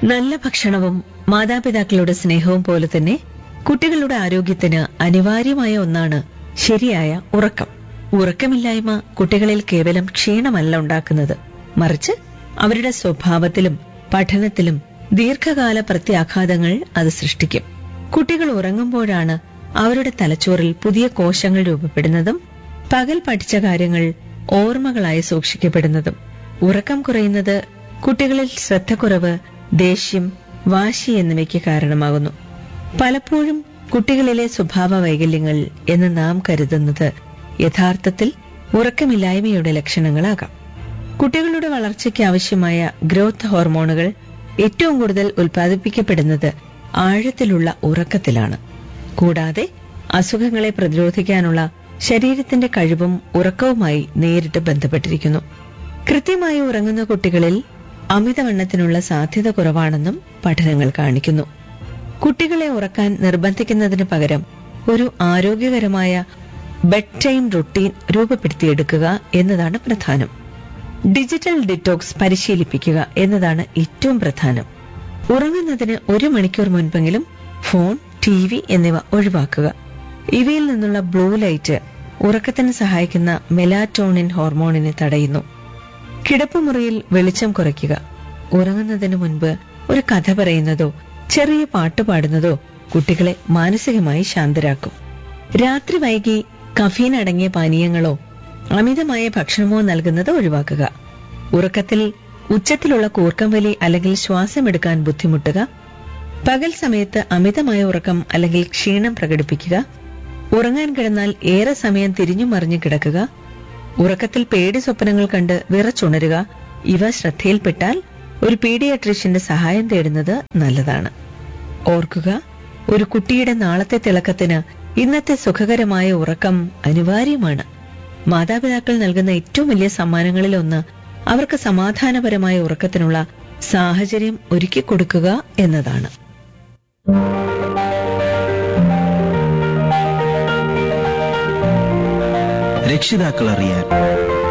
നല്ല ഭക്ഷണവും മാതാപിതാക്കളുടെ സ്നേഹവും പോലെ തന്നെ കുട്ടികളുടെ ആരോഗ്യത്തിന് അനിവാര്യമായ ഒന്നാണ് ശരിയായ ഉറക്കം ഉറക്കമില്ലായ്മ കുട്ടികളിൽ കേവലം ക്ഷീണമല്ല ഉണ്ടാക്കുന്നത് മറിച്ച് അവരുടെ സ്വഭാവത്തിലും പഠനത്തിലും ദീർഘകാല പ്രത്യാഘാതങ്ങൾ അത് സൃഷ്ടിക്കും കുട്ടികൾ ഉറങ്ങുമ്പോഴാണ് അവരുടെ തലച്ചോറിൽ പുതിയ കോശങ്ങൾ രൂപപ്പെടുന്നതും പകൽ പഠിച്ച കാര്യങ്ങൾ ഓർമ്മകളായി സൂക്ഷിക്കപ്പെടുന്നതും ഉറക്കം കുറയുന്നത് കുട്ടികളിൽ ശ്രദ്ധക്കുറവ് ദേഷ്യം വാശി എന്നിവയ്ക്ക് കാരണമാകുന്നു പലപ്പോഴും കുട്ടികളിലെ സ്വഭാവ വൈകല്യങ്ങൾ എന്ന് നാം കരുതുന്നത് യഥാർത്ഥത്തിൽ ഉറക്കമില്ലായ്മയുടെ ലക്ഷണങ്ങളാകാം കുട്ടികളുടെ വളർച്ചയ്ക്ക് ആവശ്യമായ ഗ്രോത്ത് ഹോർമോണുകൾ ഏറ്റവും കൂടുതൽ ഉൽപ്പാദിപ്പിക്കപ്പെടുന്നത് ആഴത്തിലുള്ള ഉറക്കത്തിലാണ് കൂടാതെ അസുഖങ്ങളെ പ്രതിരോധിക്കാനുള്ള ശരീരത്തിന്റെ കഴിവും ഉറക്കവുമായി നേരിട്ട് ബന്ധപ്പെട്ടിരിക്കുന്നു കൃത്യമായി ഉറങ്ങുന്ന കുട്ടികളിൽ അമിതവണ്ണത്തിനുള്ള സാധ്യത കുറവാണെന്നും പഠനങ്ങൾ കാണിക്കുന്നു കുട്ടികളെ ഉറക്കാൻ നിർബന്ധിക്കുന്നതിന് പകരം ഒരു ആരോഗ്യകരമായ ബെഡ് ടൈം റുട്ടീൻ രൂപപ്പെടുത്തിയെടുക്കുക എന്നതാണ് പ്രധാനം ഡിജിറ്റൽ ഡിറ്റോക്സ് പരിശീലിപ്പിക്കുക എന്നതാണ് ഏറ്റവും പ്രധാനം ഉറങ്ങുന്നതിന് ഒരു മണിക്കൂർ മുൻപെങ്കിലും ഫോൺ ടി വി എന്നിവ ഒഴിവാക്കുക ഇവയിൽ നിന്നുള്ള ബ്ലൂ ലൈറ്റ് ഉറക്കത്തിന് സഹായിക്കുന്ന മെലാറ്റോണിൻ ഹോർമോണിനെ തടയുന്നു കിടപ്പുമുറിയിൽ വെളിച്ചം കുറയ്ക്കുക ഉറങ്ങുന്നതിന് മുൻപ് ഒരു കഥ പറയുന്നതോ ചെറിയ പാട്ട് പാടുന്നതോ കുട്ടികളെ മാനസികമായി ശാന്തരാക്കും രാത്രി വൈകി കഫീൻ അടങ്ങിയ പാനീയങ്ങളോ അമിതമായ ഭക്ഷണമോ നൽകുന്നത് ഒഴിവാക്കുക ഉറക്കത്തിൽ ഉച്ചത്തിലുള്ള കൂർക്കം വലി അല്ലെങ്കിൽ ശ്വാസമെടുക്കാൻ ബുദ്ധിമുട്ടുക പകൽ സമയത്ത് അമിതമായ ഉറക്കം അല്ലെങ്കിൽ ക്ഷീണം പ്രകടിപ്പിക്കുക ഉറങ്ങാൻ കിടന്നാൽ ഏറെ സമയം തിരിഞ്ഞു മറിഞ്ഞു കിടക്കുക ഉറക്കത്തിൽ പേടി സ്വപ്നങ്ങൾ കണ്ട് വിറച്ചുണരുക ഇവ ശ്രദ്ധയിൽപ്പെട്ടാൽ ഒരു പീഡിയാട്രീഷ്യന്റെ സഹായം തേടുന്നത് നല്ലതാണ് ഓർക്കുക ഒരു കുട്ടിയുടെ നാളത്തെ തിളക്കത്തിന് ഇന്നത്തെ സുഖകരമായ ഉറക്കം അനിവാര്യമാണ് മാതാപിതാക്കൾ നൽകുന്ന ഏറ്റവും വലിയ സമ്മാനങ്ങളിലൊന്ന് അവർക്ക് സമാധാനപരമായ ഉറക്കത്തിനുള്ള സാഹചര്യം ഒരുക്കി കൊടുക്കുക എന്നതാണ് രക്ഷിതാക്കൾ അറിയാൻ